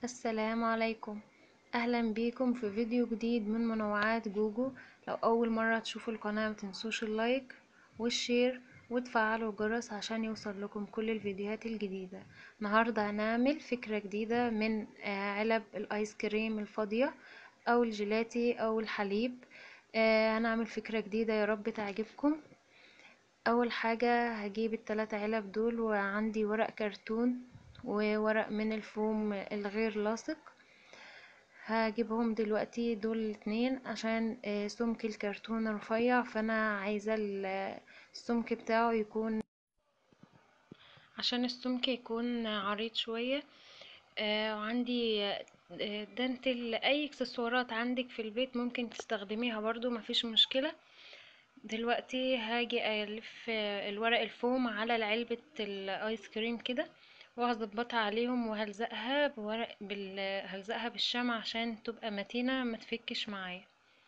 السلام عليكم اهلا بيكم في فيديو جديد من منوعات جوجو لو اول مرة تشوفوا القناة متنسوش اللايك والشير وتفعلوا الجرس عشان يوصل لكم كل الفيديوهات الجديدة النهاردة هنعمل فكرة جديدة من علب الايس كريم الفاضية او الجيلاتي او الحليب هنعمل فكرة جديدة يا رب تعجبكم اول حاجة هجيب التلات علب دول وعندي ورق كرتون وورق من الفوم الغير لاصق هجيبهم دلوقتي دول الاتنين عشان سمك الكرتون رفيع فانا عايزة السمك بتاعه يكون عشان السمك يكون عريض شوية وعندي دانتل اي اكسسوارات عندك في البيت ممكن تستخدميها برضو مفيش مشكلة دلوقتي هاجي الف الورق الفوم على علبة الايس كريم كده وهظبطها عليهم وهلزقها بورق بال... هلزقها بالشمع عشان تبقى متينة ما تفكش معايا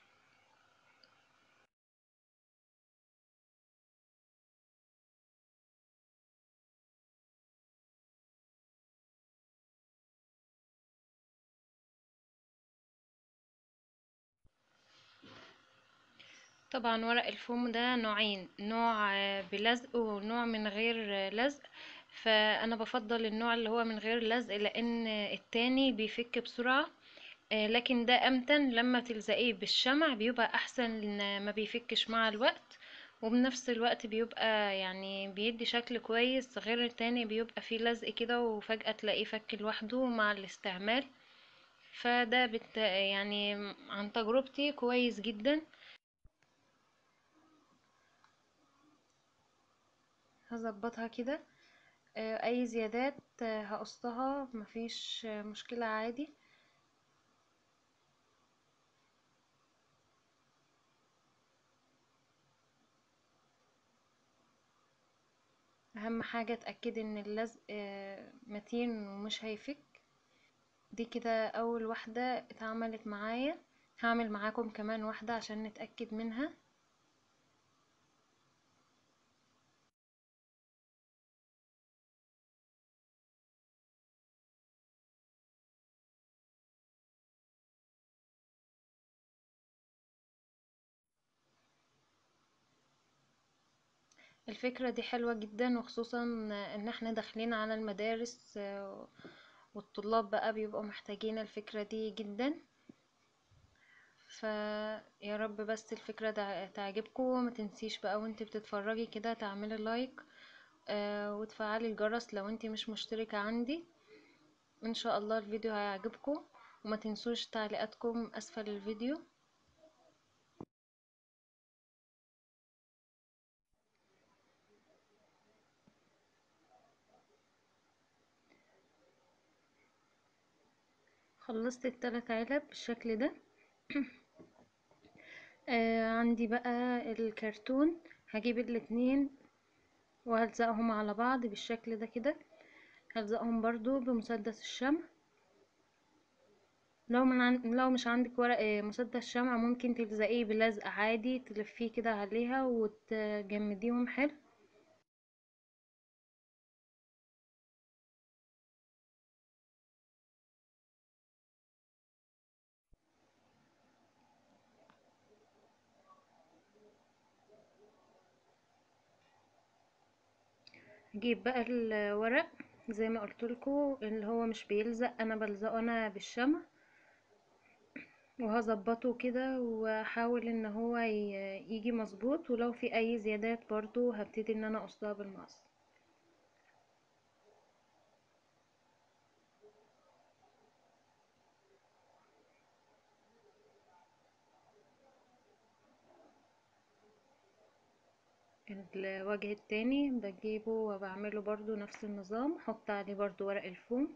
طبعا ورق الفوم ده نوعين نوع بلزق ونوع من غير لزق فانا بفضل النوع اللي هو من غير لزق لان التاني بيفك بسرعة لكن ده امتن لما تلزقيه بالشمع بيبقى احسن ما بيفكش مع الوقت وبنفس الوقت بيبقى يعني بيدي شكل كويس غير التاني بيبقى فيه لزق كده وفجأة تلاقيه فك لوحده مع الاستعمال فده بت يعني عن تجربتي كويس جدا هظبطها كده اي زيادات هقصها مفيش مشكلة عادي اهم حاجة اتأكد ان اللزق متين ومش هيفك دي كده اول واحدة اتعملت معايا هعمل معاكم كمان واحدة عشان نتأكد منها الفكرة دي حلوة جدا وخصوصا ان احنا داخلين على المدارس والطلاب بقى بيبقوا محتاجين الفكرة دي جدا فيا رب بس الفكرة تعجبكم ما تنسيش بقى وانت بتتفرجي كده تعملي لايك وتفعلي الجرس لو انت مش مشتركة عندي ان شاء الله الفيديو هيعجبكم وما تنسوش تعليقاتكم اسفل الفيديو خلصت التلات علب بالشكل ده آه عندي بقى الكرتون هجيب الاتنين وهلزقهم على بعض بالشكل ده كده هلزقهم برضو بمسدس الشمع لو من عن... لو مش عندك ورق مسدس شمع ممكن تلزقيه بلزق عادي تلفيه كده عليها وتجمديهم حلو هجيب بقى الورق زي ما قلتلكوا اللي هو مش بيلزق انا بلزقه انا بالشمع وهظبطه كده واحاول ان هو يجي مظبوط ولو في اي زيادات برضو هبتدي ان انا اقصها بالمقص الوجه التاني بجيبه وبعمله برضو نفس النظام احط عليه برضو ورق الفوم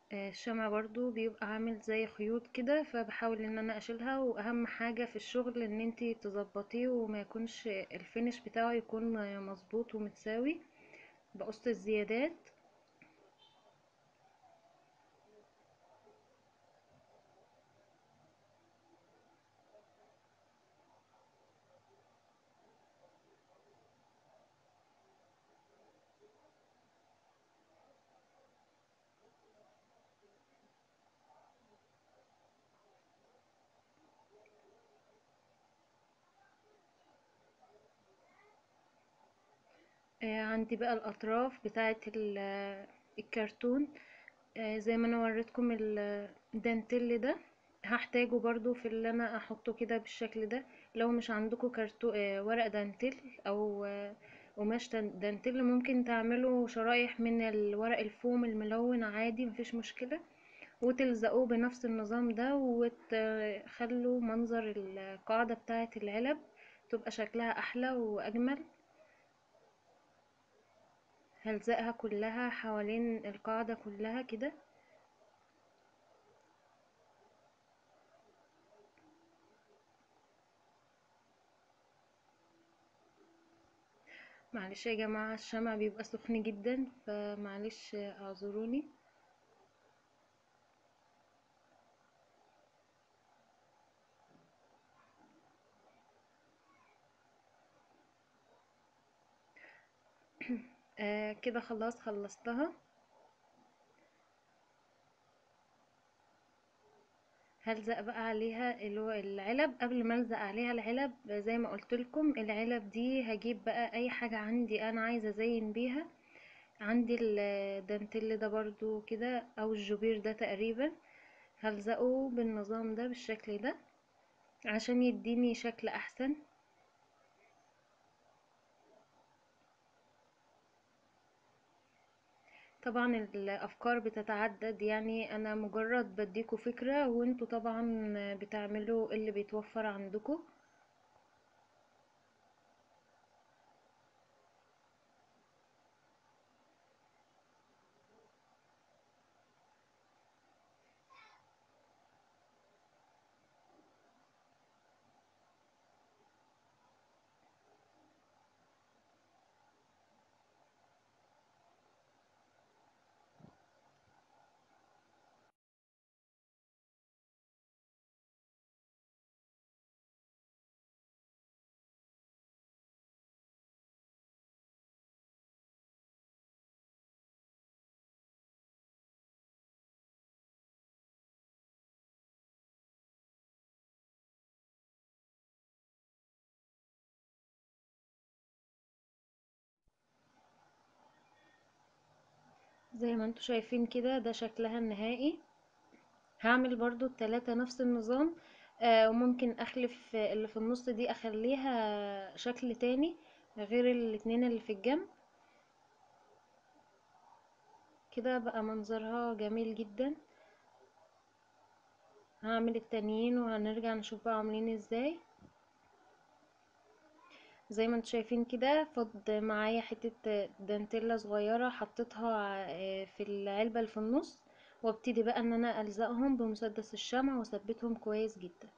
آه، الشمع برضو بيبقى عامل زي خيوط كده فبحاول ان انا اشيلها واهم حاجة في الشغل ان انتي تظبطيه وما يكونش الفينش بتاعه يكون مظبوط ومتساوي بقص الزيادات آه، عندي بقى الاطراف بتاعه ال- الكرتون آه، زي ما انا وريتكم ال- الدانتيل ده هحتاجه برضو في اللي انا احطه كده بالشكل ده لو مش عندكم كرتو آه، ورق دانتيل او آه، قماش دان- دانتيل ممكن تعملوا شرايح من الورق الفوم الملون عادي مفيش مشكلة وتلزقوه بنفس النظام ده وتخلوا منظر القاعدة بتاعة العلب تبقى شكلها احلى واجمل هلزقها كلها حوالين القاعدة كلها كده معلش يا جماعة الشمع بيبقى سخن جدا فمعلش اعذروني آه كده خلاص خلصتها هلزق بقى عليها اللي هو العلب قبل ما الزق عليها العلب زي ما قلت لكم العلب دي هجيب بقى اي حاجة عندي انا عايزة ازين بيها عندي الدانتيل ده برضو كده او الجبير ده تقريبا هلزقه بالنظام ده بالشكل ده عشان يديني شكل احسن طبعا الافكار بتتعدد يعني انا مجرد بديكوا فكرة وانتوا طبعا بتعملوا اللي بيتوفر عندكوا زي ما انتوا شايفين كده ده شكلها النهائي هعمل برضو التلاتة نفس النظام آه وممكن اخلف اللي في النص دي اخليها شكل تاني غير الاتنين اللي في الجنب كده بقى منظرها جميل جدا هعمل التانيين وهنرجع نشوف بقى عاملين ازاي زي ما انتوا شايفين كده فض معايا حتة دانتيلا صغيرة حطيتها آه، في العلبة اللي في النص وابتدي بقى ان انا الزقهم بمسدس الشمع واثبتهم كويس جدا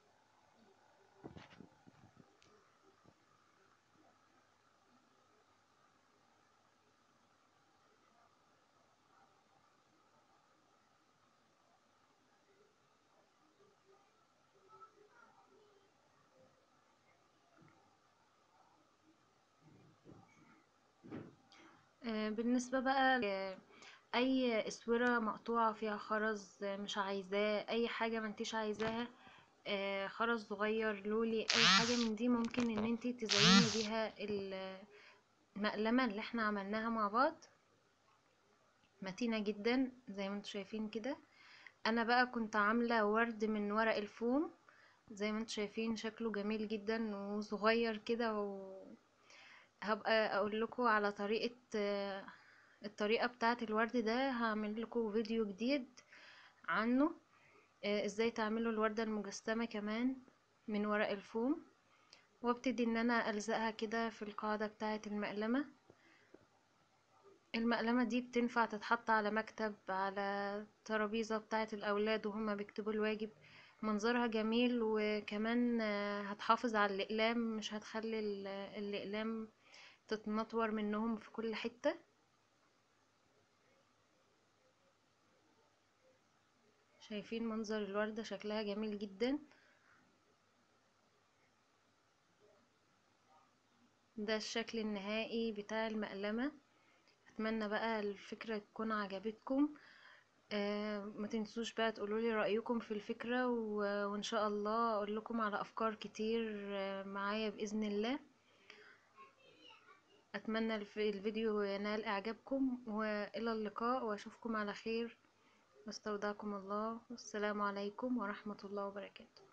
آه، بالنسبة بقى ل- اي اسورة مقطوعة فيها خرز آه، مش عايزاه اي حاجة ما انتيش عايزاها آه، خرز صغير لولي اي حاجة من دي ممكن ان انتي تزيني بيها المقلمة اللي احنا عملناها مع بعض متينة جدا زي ما انتوا شايفين كده انا بقى كنت عاملة ورد من ورق الفوم زي ما انتوا شايفين شكله جميل جدا وصغير كده وهبقى اقول لكم على طريقة آه، الطريقة بتاعة الورد ده هعمل لكم فيديو جديد عنه آه، ازاي تعملوا الوردة المجسمة كمان من ورق الفوم وابتدي ان انا الزقها كده في القاعدة بتاعة المقلمة المقلمة دي بتنفع تتحط على مكتب على ترابيزة بتاعة الأولاد وهما بيكتبوا الواجب منظرها جميل وكمان هتحافظ على الأقلام مش هتخلي الأقلام تتنطور منهم في كل حتة شايفين منظر الوردة شكلها جميل جدا ده الشكل النهائي بتاع المقلمة اتمنى بقى الفكرة تكون عجبتكم آه ما تنسوش بقى تقولولي رأيكم في الفكرة وان شاء الله اقول لكم على افكار كتير آه معايا باذن الله اتمنى الفيديو ينال اعجابكم والى اللقاء واشوفكم على خير واستودعكم الله والسلام عليكم ورحمة الله وبركاته